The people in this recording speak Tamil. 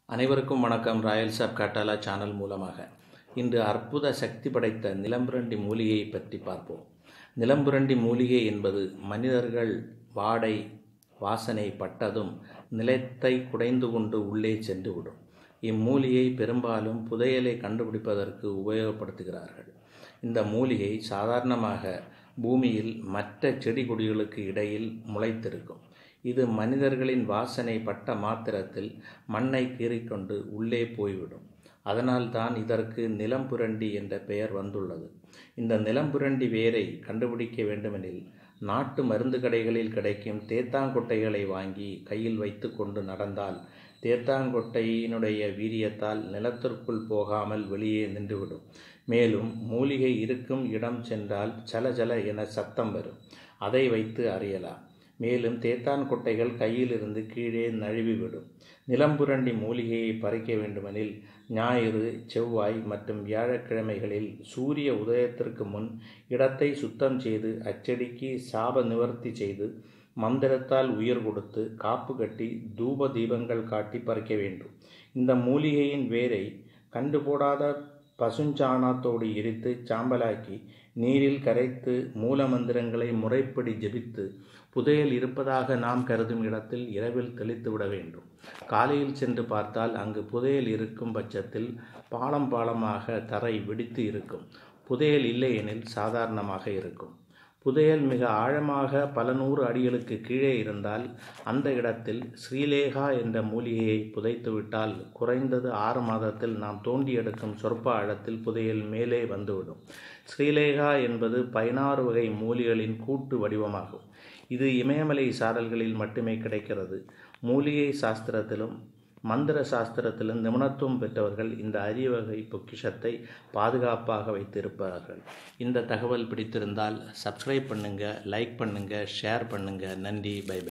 அனைவருக்கும் வணக்கம் ராயல் சாப் காட்டாலா சேனல் மூலமாக இன்று அற்புத சக்தி படைத்த நிலம்புரண்டி மூலிகையை பற்றி பார்ப்போம் நிலம்புரண்டி மூலிகை என்பது மனிதர்கள் வாடை வாசனை பட்டதும் நிலத்தை குடைந்து கொண்டு உள்ளே சென்று விடும் இம்மூலிகை பெரும்பாலும் புதையலை கண்டுபிடிப்பதற்கு உபயோகப்படுத்துகிறார்கள் இந்த மூலிகை சாதாரணமாக பூமியில் மற்ற செடி கொடிகளுக்கு இடையில் முளைத்திருக்கும் இது மனிதர்களின் வாசனை பட்ட மாத்திரத்தில் மண்ணை கீறிக்கொண்டு உள்ளே போய்விடும் அதனால்தான் இதற்கு நிலம்புரண்டி என்ற பெயர் வந்துள்ளது இந்த நிலம்புரண்டி வேரை கண்டுபிடிக்க வேண்டுமெனில் நாட்டு மருந்து கடைகளில் கிடைக்கும் தேத்தாங்கொட்டைகளை வாங்கி கையில் வைத்து கொண்டு நடந்தால் தேத்தாங்கொட்டையினுடைய வீரியத்தால் நிலத்திற்குள் போகாமல் வெளியே நின்றுவிடும் மேலும் மூலிகை இருக்கும் இடம் சென்றால் சல ஜல என சத்தம் வரும் அதை வைத்து அறியலாம் மேலும் தேத்தான் கொட்டைகள் கையிலிருந்து கீழே நழுவிவிடும் நிலம்புரண்டி மூலிகையை பறிக்க வேண்டுமெனில் ஞாயிறு செவ்வாய் மற்றும் வியாழக்கிழமைகளில் சூரிய உதயத்திற்கு முன் இடத்தை சுத்தம் செய்து அச்சடிக்கு சாப நிவர்த்தி செய்து மந்திரத்தால் உயிர் கொடுத்து காப்பு கட்டி தூப தீபங்கள் காட்டி பறிக்க வேண்டும் இந்த மூலிகையின் வேரை கண்டுபோடாத பசுஞ்சாணத்தோடு எரித்து சாம்பலாக்கி நீரில் கரைத்து மூல மந்திரங்களை முறைப்படி ஜெபித்து புதையல் இருப்பதாக நாம் கருதும் இடத்தில் இரவில் தெளித்து விட வேண்டும் காலையில் சென்று பார்த்தால் அங்கு புதையல் இருக்கும் பட்சத்தில் பாலம் பாலமாக தரை வெடித்து இருக்கும் புதையல் இல்லையெனில் சாதாரணமாக இருக்கும் புதையல் மிக ஆழமாக பல நூறு அடிகளுக்கு கீழே இருந்தால் அந்த இடத்தில் ஸ்ரீலேகா என்ற மூலிகையை புதைத்துவிட்டால் குறைந்தது ஆறு மாதத்தில் நாம் தோண்டி எடுக்கும் சொற்ப ஆழத்தில் புதையல் மேலே வந்துவிடும் ஸ்ரீலேகா என்பது பதினாறு வகை மூலிகளின் கூட்டு வடிவமாகும் இது இமயமலை சாரல்களில் மட்டுமே கிடைக்கிறது மூலிகை சாஸ்திரத்திலும் மந்திர சாஸ்திரத்திலும் நிபுணத்துவம் பெற்றவர்கள் இந்த அரிய வகை பொக்கிஷத்தை பாதுகாப்பாக வைத்திருப்பார்கள் இந்த தகவல் பிடித்திருந்தால் சப்ஸ்கிரைப் பண்ணுங்கள் லைக் பண்ணுங்கள் ஷேர் பண்ணுங்கள் நன்றி பை பை